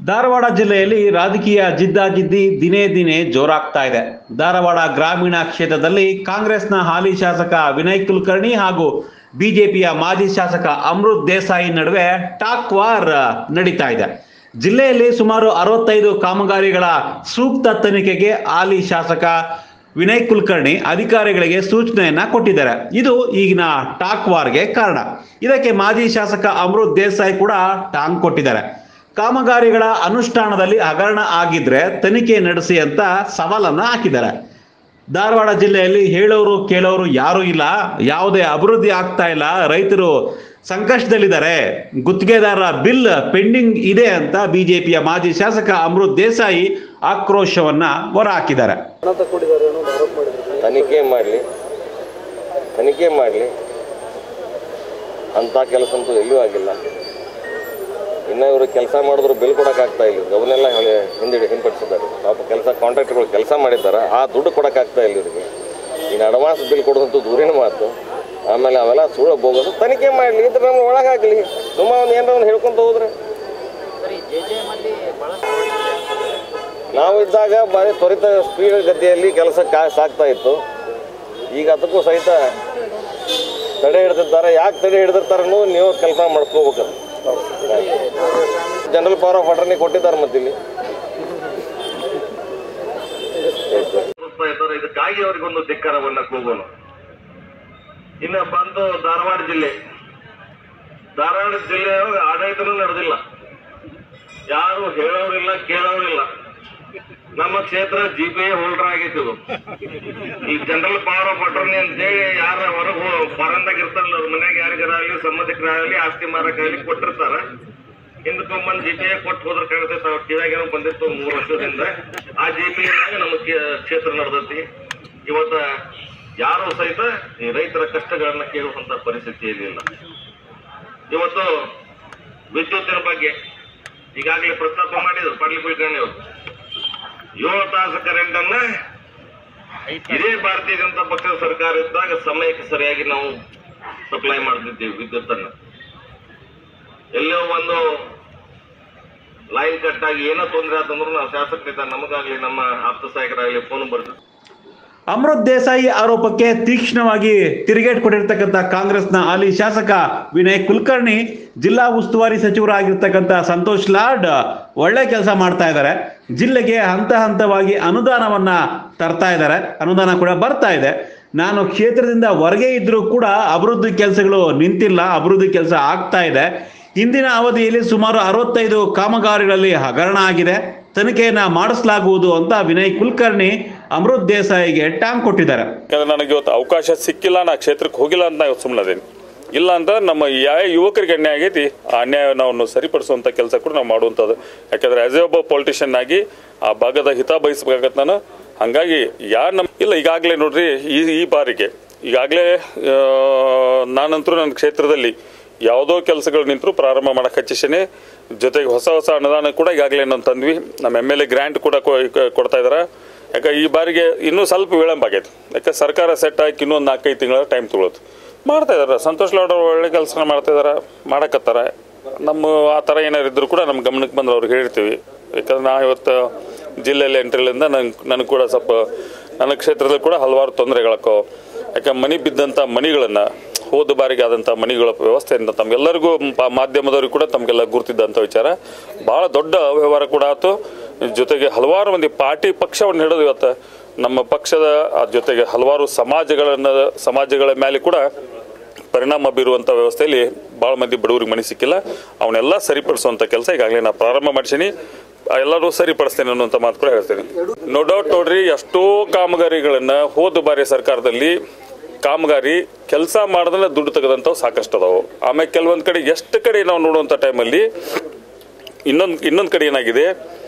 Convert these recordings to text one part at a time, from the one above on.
ಧಾರವಾಡ ಜಿಲ್ಲೆಯಲ್ಲಿ ರಾಜಕೀಯ ಜಿದ್ದಾಜಿದ್ದಿ ದಿನೇ ದಿನೇ ಜೋರಾಗ್ತಾ ಇದೆ ಧಾರವಾಡ ಗ್ರಾಮೀಣ ಕ್ಷೇತ್ರದಲ್ಲಿ ಕಾಂಗ್ರೆಸ್ನ ಹಾಲಿ ಶಾಸಕ ವಿನಯ್ ಕುಲಕರ್ಣಿ ಹಾಗೂ ಬಿಜೆಪಿಯ ಮಾಜಿ ಶಾಸಕ ಅಮೃತ್ ದೇಸಾಯಿ ನಡುವೆ ಟಾಕ್ ವಾರ್ ನಡೀತಾ ಇದೆ ಜಿಲ್ಲೆಯಲ್ಲಿ ಸುಮಾರು ಅರವತ್ತೈದು ಕಾಮಗಾರಿಗಳ ಸೂಕ್ತ ತನಿಖೆಗೆ ಹಾಲಿ ಶಾಸಕ ವಿನಯ್ ಕುಲಕರ್ಣಿ ಅಧಿಕಾರಿಗಳಿಗೆ ಸೂಚನೆಯನ್ನ ಕೊಟ್ಟಿದ್ದಾರೆ ಇದು ಈಗಿನ ಟಾಕ್ ವಾರ್ಗೆ ಕಾರಣ ಇದಕ್ಕೆ ಮಾಜಿ ಶಾಸಕ ಅಮೃತ್ ದೇಸಾಯಿ ಕೂಡ ಟಾಂಗ್ ಕೊಟ್ಟಿದ್ದಾರೆ ಕಾಮಗಾರಿಗಳ ಅನುಷ್ಠಾನದಲ್ಲಿ ಹಗರಣ ಆಗಿದ್ರೆ ತನಿಖೆ ನಡೆಸಿ ಅಂತ ಸವಾಲನ್ನ ಹಾಕಿದ್ದಾರೆ ಧಾರವಾಡ ಜಿಲ್ಲೆಯಲ್ಲಿ ಹೇಳೋರು ಕೇಳೋರು ಯಾರೂ ಇಲ್ಲ ಯಾವುದೇ ಅಭಿವೃದ್ಧಿ ಆಗ್ತಾ ಇಲ್ಲ ರೈತರು ಸಂಕಷ್ಟದಲ್ಲಿದ್ದಾರೆ ಗುತ್ತಿಗೆದಾರರ ಬಿಲ್ ಪೆಂಡಿಂಗ್ ಇದೆ ಅಂತ ಬಿಜೆಪಿಯ ಮಾಜಿ ಶಾಸಕ ಅಮೃತ್ ದೇಸಾಯಿ ಆಕ್ರೋಶವನ್ನ ಹೊರಹಾಕಿದ್ದಾರೆ ತನಿಖೆ ಮಾಡಲಿ ತನಿಖೆ ಮಾಡಲಿ ಅಂಥ ಕೆಲಸ ಅಂತೂ ಎಲ್ಲೂ ಆಗಿಲ್ಲ ಇನ್ನು ಇವರು ಕೆಲಸ ಮಾಡಿದ್ರು ಬಿಲ್ ಕೊಡೋಕ್ಕಾಗ್ತಾ ಇಲ್ಲ ಇವ್ರಿಗೆ. ಅವನ್ನೆಲ್ಲ ಹೇಳಿ ಹಿಂದಿಡಿ ಹಿಂಪಡಿಸಿದ್ದಾರೆ ಪಾಪ ಕೆಲಸ ಕಾಂಟ್ರಾಕ್ಟ್ಗಳು ಕೆಲಸ ಮಾಡಿದ್ದಾರೆ ಆ ದುಡ್ಡು ಕೊಡೋಕ್ಕಾಗ್ತಾ ಇಲ್ಲ ಇವರಿಗೆ ಇನ್ನು ಅಡ್ವಾನ್ಸ್ ಬಿಲ್ ಕೊಡೋದಂತೂ ದೂರಿನ ಮಾತು ಆಮೇಲೆ ಅವೆಲ್ಲ ಸುಳ್ಳು ಹೋಗೋದು ತನಿಖೆ ಮಾಡಲಿ ಇದ್ರೆ ನಮ್ಗೆ ಒಳಗಾಗಲಿ ಸುಮ್ಮ ಒಂದು ಏನಾರ ಒಂದು ಹೇಳ್ಕೊಂತ ಹೋದ್ರೆ ನಾವು ಇದ್ದಾಗ ಭಾರಿ ತ್ವರಿತ ಸ್ಪೀಡ್ ಗತಿಯಲ್ಲಿ ಕೆಲಸ ಕಾ ಸಾಗ್ತಾ ಇತ್ತು ಈಗ ಅದಕ್ಕೂ ಸಹಿತ ತಡೆ ಹಿಡ್ದಿರ್ತಾರೆ ಯಾಕೆ ತಡೆ ಹಿಡ್ದಿರ್ತಾರೆ ಅನ್ನೋದು ನೀವು ಕೆಲಸ ಮಾಡ್ಕೋಬೇಕು ಜನರಲ್ ಪವರ್ ಆಫ್ ಅಟರ್ನಿ ಕೊಟ್ಟಿದ್ದಾರೆ ಮತ್ತಿಲ್ಲಿ ರೂಪಾಯಿ ಇದ್ದಾರೆ ಇದಕ್ಕಾಗಿ ಅವರಿಗೊಂದು ಧಿಕ್ಕಾರವನ್ನ ಕೂಗೋನು ಇನ್ನು ಬಂದು ಧಾರವಾಡ ಜಿಲ್ಲೆ ಧಾರವಾಡ ಜಿಲ್ಲೆ ಆಡಳಿತನೂ ನಡೆದಿಲ್ಲ ಯಾರು ಹೇಳೋರಿಲ್ಲ ಕೇಳೋರಿಲ್ಲ ನಮ್ಮ ಕ್ಷೇತ್ರ ಜಿ ಪಿ ಎ ಹೋಲ್ಡರ್ ಆಗೈತಿ ಇದು ಈ ಜನರಲ್ ಪವರ್ ಆಫ್ ಅಟರ್ನಿ ಅಂತೇಳಿ ಯಾರ ಹೊರಗೆ ಫಾರನ್ದಾಗ ಇರ್ತಾರಲ್ಲ ಅವ್ರ ಮನ್ಯಾಗ ಯಾರಿಗಾರಾಗಲಿ ಸಂಬಂಧಿಕರಾಗಲಿ ಆಸ್ತಿ ಮಾರಕ್ಕಾಗಲಿ ಕೊಟ್ಟಿರ್ತಾರ ಹಿಂದಕ್ಕೊಂಬಂದ್ ಜಿ ಪಿ ಎ ಕೊಟ್ಟು ಹೋದ್ರ ಕಾಣ್ತೈತೆ ಅವ್ರ ಕಿವ್ಯಾಗ ಬಂದಿತ್ತು ಮೂರು ವರ್ಷದಿಂದ ಆ ಜಿ ಪಿ ಎನಾಗ ನಮ್ಮ ಕ್ಷೇ- ಕ್ಷೇತ್ರ ನಡೆದೈತಿ ಇವತ್ತ ಯಾರು ಸಹಿತ ಈ ರೈತರ ಕಷ್ಟಗಳನ್ನ ಕೇಳುವಂತ ಪರಿಸ್ಥಿತಿಯಲ್ಲಿ ಇಲ್ಲ ಇವತ್ತು ವಿದ್ಯುತ್ತಿನ ಬಗ್ಗೆ ಈಗಾಗಲೇ ಪ್ರಸ್ತಾಪ ಮಾಡಿದ್ರು ಪಾಟೀಲ್ ಕುಲಕರ್ಣಿ ಅವರು ಏಳು ತಾಸು ಕರೆಂಟ್ ಅನ್ನ ಇದೇ ಭಾರತೀಯ ಜನತಾ ಪಕ್ಷದ ಸರ್ಕಾರ ಇದ್ದಾಗ ಸಮಯಕ್ಕೆ ಸರಿಯಾಗಿ ನಾವು ಸಪ್ಲೈ ಮಾಡ್ತಿದ್ದೀವಿ ವಿದ್ಯುತ್ ಅನ್ನ ಎಲ್ಲೋ ಒಂದು ಲೈನ್ ಕಟ್ ಆಗಿ ಏನೋ ತೊಂದರೆ ಆತಂದ್ರೂ ನಾವು ಶಾಸಕರಿದ್ದ ನಮಗಾಗ್ಲಿ ನಮ್ಮ ಆಪ್ತ ಸಹಾಯಕರಾಗಲಿ ಫೋನ್ ಬರ್ತದೆ ಅಮೃತ್ ದೇಸಾಯಿ ಆರೋಪಕ್ಕೆ ತೀಕ್ಷ್ಣವಾಗಿ ತಿರುಗೇಟ್ ಕೊಟ್ಟಿರ್ತಕ್ಕಂಥ ಕಾಂಗ್ರೆಸ್ನ ಹಾಲಿ ಶಾಸಕ ವಿನಯ್ ಕುಲಕರ್ಣಿ ಜಿಲ್ಲಾ ಉಸ್ತುವಾರಿ ಸಚಿವರಾಗಿರ್ತಕ್ಕಂಥ ಸಂತೋಷ್ ಲಾಡ್ ಒಳ್ಳೆ ಕೆಲಸ ಮಾಡ್ತಾ ಇದ್ದಾರೆ ಜಿಲ್ಲೆಗೆ ಹಂತ ಹಂತವಾಗಿ ಅನುದಾನವನ್ನ ತರ್ತಾ ಇದ್ದಾರೆ ಅನುದಾನ ಕೂಡ ಬರ್ತಾ ಇದೆ ನಾನು ಕ್ಷೇತ್ರದಿಂದ ಹೊರಗೆ ಇದ್ರೂ ಕೂಡ ಅಭಿವೃದ್ಧಿ ಕೆಲಸಗಳು ನಿಂತಿಲ್ಲ ಅಭಿವೃದ್ಧಿ ಕೆಲಸ ಆಗ್ತಾ ಇದೆ ಇಂದಿನ ಅವಧಿಯಲ್ಲಿ ಸುಮಾರು ಅರವತ್ತೈದು ಕಾಮಗಾರಿಗಳಲ್ಲಿ ಹಗರಣ ಆಗಿದೆ ತನಿಖೆಯನ್ನ ಮಾಡಿಸಲಾಗುವುದು ಅಂತ ವಿನಯ್ ಕುಲಕರ್ಣಿ ಅಮೃತ್ ದೇಸಾಯಿಗೆ ಟಾಂಗ್ ಕೊಟ್ಟಿದ್ದಾರೆ ಯಾಕಂದ್ರೆ ನನಗೆ ಇವತ್ತು ಅವಕಾಶ ಸಿಕ್ಕಿಲ್ಲ ನಾ ಕ್ಷೇತ್ರಕ್ಕೆ ಹೋಗಿಲ್ಲ ಅಂತ ನಾ ಇವತ್ತು ಸುಮ್ಮನದೇನಿ ಇಲ್ಲ ಅಂತ ನಮ್ಮ ಯಾವ ಯುವಕರಿಗೆ ಅನ್ಯಾಯ ಆಗೈತಿ ಆ ಅನ್ಯಾಯ ನಾವು ಸರಿಪಡಿಸುವಂಥ ಕೆಲಸ ಕೂಡ ನಾವು ಮಾಡುವಂಥದ್ದು ಯಾಕಂದ್ರೆ ಆಸ್ ಎ ಒಬ್ಬ ಪೊಲಿಟಿಷಿಯನ್ ಆಗಿ ಆ ಭಾಗದ ಹಿತ ಬಯಸ್ಬೇಕಾಗತ್ತೆ ನಾನು ಹಾಗಾಗಿ ಯಾರು ನಮ್ಮ ಇಲ್ಲ ಈಗಾಗಲೇ ನೋಡ್ರಿ ಈ ಈ ಬಾರಿಗೆ ಈಗಾಗಲೇ ನಾನಂತರೂ ನನ್ನ ಕ್ಷೇತ್ರದಲ್ಲಿ ಯಾವುದೋ ಕೆಲಸಗಳು ನಿಂತರೂ ಪ್ರಾರಂಭ ಮಾಡಕ್ಕೆ ಹಚ್ಚಿಸೇನೆ ಜೊತೆಗೆ ಹೊಸ ಹೊಸ ಅನುದಾನ ಕೂಡ ಈಗಾಗಲೇ ನಾವು ತಂದ್ವಿ ನಮ್ಮ ಎಮ್ ಎಲ್ ಎ ಗ್ರ್ಯಾಂಟ್ ಕೂಡ ಕೊ- ಕೊ- ಕೊಡ್ತಾ ಇದ್ದಾರೆ ಯಾಕೆ ಈ ಬಾರಿಗೆ ಇನ್ನೂ ಸ್ವಲ್ಪ ವಿಳಂಬ ಆಗೈತೆ ಯಾಕೆ ಸರ್ಕಾರ ಸೆಟ್ ಆಗಿ ಇನ್ನೊಂದು ನಾಲ್ಕೈದು ತಿಂಗಳ ಟೈಮ್ ತೊಗೊಳುತ್ತೆ ಮಾಡ್ತಾ ಇದಾರೆ ಸಂತೋಷ್ ಲಾಡ್ ಅವ್ರು ಒಳ್ಳೆ ಕೆಲಸ ಮಾಡ್ತಾ ಇದಾರೆ ಮಾಡಕತ್ತಾರ ನಮ್ಮ ಆ ಥರ ಏನಾರು ಇದ್ರೂ ಕೂಡ ನಮ್ಮ ಗಮನಕ್ಕೆ ಬಂದ್ರೆ ಅವ್ರಿಗೆ ಹೇಳಿರ್ತೀವಿ ಯಾಕಂದ್ರೆ ನಾ ಇವತ್ತು ಜಿಲ್ಲೆಯಲ್ಲಿ ಎಂಟ್ರಿಲಿಂದ ನಂಗೆ ನನಗೆ ಕೂಡ ಸ್ವಲ್ಪ ನನ್ನ ಕ್ಷೇತ್ರದಲ್ಲಿ ಕೂಡ ಹಲವಾರು ತೊಂದರೆಗಳಕ್ಕೋ ಯಾಕೆ ಮನೆ ಬಿದ್ದಂಥ ಮಣಿಗಳನ್ನು ಹೋದ ಬಾರಿಗೆ ಆದಂಥ ಮಣಿಗಳ ವ್ಯವಸ್ಥೆಯಿಂದ ತಮ್ಗೆಲ್ಲರಿಗೂ ಪ- ಮಾಧ್ಯಮದವ್ರಿಗೆ ಕೂಡ ತಮಗೆಲ್ಲ ಗುರುತಿದ್ದಂಥ ವಿಚಾರ ಭಾಳ ದೊಡ್ಡ ವ್ಯವಹಾರ ಕೂಡ ಆಯ್ತು ಜೊತೆಗೆ ಹಲವಾರು ಮಂದಿ ಪಾರ್ಟಿ ಪಕ್ಷವನ್ನು ಹಿಡಿದು ಇವತ್ತು ನಮ್ಮ ಪಕ್ಷದ ಆ ಜೊತೆಗೆ ಹಲವಾರು ಸಮಾಜಗಳನ್ನು ಸಮಾಜಗಳ ಮೇಲೆ ಕೂಡ ಪರಿಣಾಮ ಬೀರುವಂಥ ವ್ಯವಸ್ಥೆಯಲ್ಲಿ ಭಾಳ ಮಂದಿ ಬಡವರಿಗೆ ಮನೆ ಸಿಕ್ಕಿಲ್ಲ ಅವನ್ನೆಲ್ಲ ಸರಿಪಡಿಸುವಂಥ ಕೆಲಸ ಈಗಾಗಲೇ ನಾ ಪ್ರಾರಂಭ ಮಾಡ್ಸೀನಿ ಎಲ್ಲರೂ ಸರಿಪಡಿಸ್ತೇನೆ ಅನ್ನುವಂಥ ಮಾತು ಕೂಡ ಹೇಳ್ತೇನೆ ನೋ ಡೌಟ್ ನೋಡ್ರಿ ಎಷ್ಟೋ ಕಾಮಗಾರಿಗಳನ್ನು ಹೋದ ಬಾರಿ ಸರ್ಕಾರದಲ್ಲಿ ಕಾಮಗಾರಿ ಕೆಲಸ ಮಾಡಿದ್ರೆ ದುಡ್ಡು ತೆಗೆದಂಥವು ಸಾಕಷ್ಟು ಅದಾವು ಆಮೇಲೆ ಕೆಲವೊಂದು ಕಡೆ ಎಷ್ಟು ಕಡೆ ನಾವು ನೋಡುವಂಥ ಟೈಮಲ್ಲಿ ಇನ್ನೊಂದು ಇನ್ನೊಂದು ಕಡೆ ಏನಾಗಿದೆ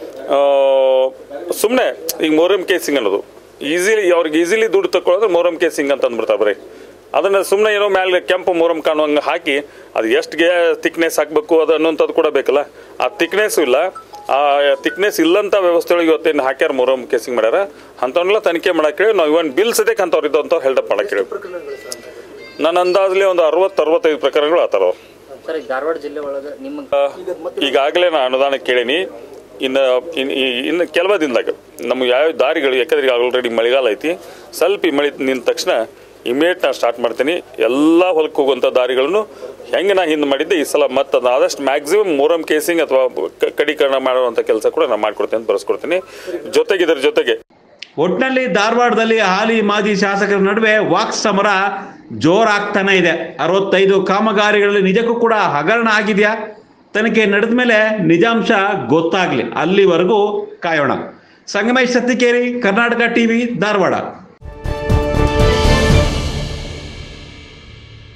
ಸುಮ್ಮನೆ ಈಗ ಮೊಹರಂ ಕೇಸಿಂಗ್ ಅನ್ನೋದು ಈಸಿಲಿ ಅವ್ರಿಗೆ ಈಸಿಲಿ ದುಡ್ಡು ತಗೊಳ್ಳೋದ್ರೆ ಮೊಹರಂ ಕೇಸಿಂಗ್ ಅಂತ ಅಂದ್ಬಿಡ್ತಾರೆ ಬರೀ ಅದನ್ನು ಸುಮ್ಮನೆ ಏನೋ ಮೇಲೆ ಕೆಂಪು ಮೊಹರಂ ಕಾಣುವಂಗೆ ಹಾಕಿ ಅದು ಎಷ್ಟು ಗೆ ತಿಕ್ನೆಸ್ ಹಾಕಬೇಕು ಅದು ಅನ್ನೋಂಥದ್ದು ಕೂಡ ಬೇಕಲ್ಲ ಆ ತಿಕ್ನೆಸ್ಸು ಇಲ್ಲ ಆ ತಿಕ್ನೆಸ್ ಇಲ್ಲಂಥ ವ್ಯವಸ್ಥೆ ಒಳಗೆ ಇವತ್ತೇನು ಹಾಕ್ಯಾರ ಮೊಹರಂ ಕೇಸಿಂಗ್ ಮಾಡ್ಯಾರ ಅಂಥವನ್ನೆಲ್ಲ ತನಿಖೆ ಮಾಡಕ್ಕೆ ನಾವು ಇವನ್ ಬಿಲ್ ಸದ್ಯಕ್ಕೆ ಅಂಥವ್ರು ಇದ್ದವಂಥವ್ರು ಹೆಲ್ಡಪ್ ಮಾಡಕ್ಕೆ ಹೇಳಿ ನನ್ನ ಅಂದಾಜಲ್ಲಿ ಒಂದು ಅರವತ್ತು ಅರವತ್ತೈದು ಪ್ರಕರಣಗಳು ಆತರ ಸರ್ ಈಗ ಧಾರವಾಡ ಜಿಲ್ಲೆ ಒಳಗೆ ನಿಮ್ಮ ಈಗಾಗಲೇ ನಾನು ಅನುದಾನ ಕೇಳೀನಿ ಇನ್ನು ಇನ್ನು ಇನ್ನು ಕೆಲವೇ ದಿನದಾಗ ನಮ್ಗೆ ಯಾವ ದಾರಿಗಳು ಯಾಕಂದ್ರೆ ಈಗ ಆಲ್ರೆಡಿ ಮಳೆಗಾಲ ಐತಿ ಸ್ವಲ್ಪ ಈ ಮಳೆ ನಿಂತ ತಕ್ಷಣ ಇಮಿಡಿಯೇಟ್ ನಾನು ಸ್ಟಾರ್ಟ್ ಮಾಡ್ತೀನಿ ಎಲ್ಲ ಹೊಲಕ್ಕೆ ಹೋಗುವಂಥ ದಾರಿಗಳನ್ನು ಹೆಂಗೆ ನಾ ಹಿಂದೆ ಮಾಡಿದ್ದೆ ಈ ಸಲ ಮತ್ತೆ ಅದನ್ನ ಆದಷ್ಟು ಮ್ಯಾಕ್ಸಿಮಮ್ ಮೂರಮ್ ಕೇಸಿಂಗ್ ಅಥವಾ ಕ- ಕಡೀಕರಣ ಮಾಡುವಂಥ ಕೆಲಸ ಕೂಡ ನಾನು ಮಾಡ್ಕೊಡ್ತೀನಿ ಅಂತ ಬರೆಸ್ಕೊಡ್ತೀನಿ ಜೊತೆಗೆ ಇದರ ಜೊತೆಗೆ ಒಟ್ನಲ್ಲಿ ಧಾರವಾಡದಲ್ಲಿ ಹಾಲಿ ಮಾಜಿ ಶಾಸಕರ ನಡುವೆ ವಾಕ್ ಸಮರ ಜೋರಾಗ್ತಾನೆ ಇದೆ ಅರವತ್ತೈದು ಕಾಮಗಾರಿಗಳಲ್ಲಿ ನಿಜಕ್ಕೂ ಕೂಡ ಹಗರಣ ಆಗಿದೆಯಾ ತನಿಖೆ ನಡೆದ ಮೇಲೆ ನಿಜಾಂಶ ಗೊತ್ತಾಗ್ಲಿ ಅಲ್ಲಿವರೆಗೂ ಕಾಯೋಣ ಸಂಗಮೇಶ್ ಸತ್ತಿಕೇರಿ ಕರ್ನಾಟಕ ಟಿವಿ ಧಾರವಾಡ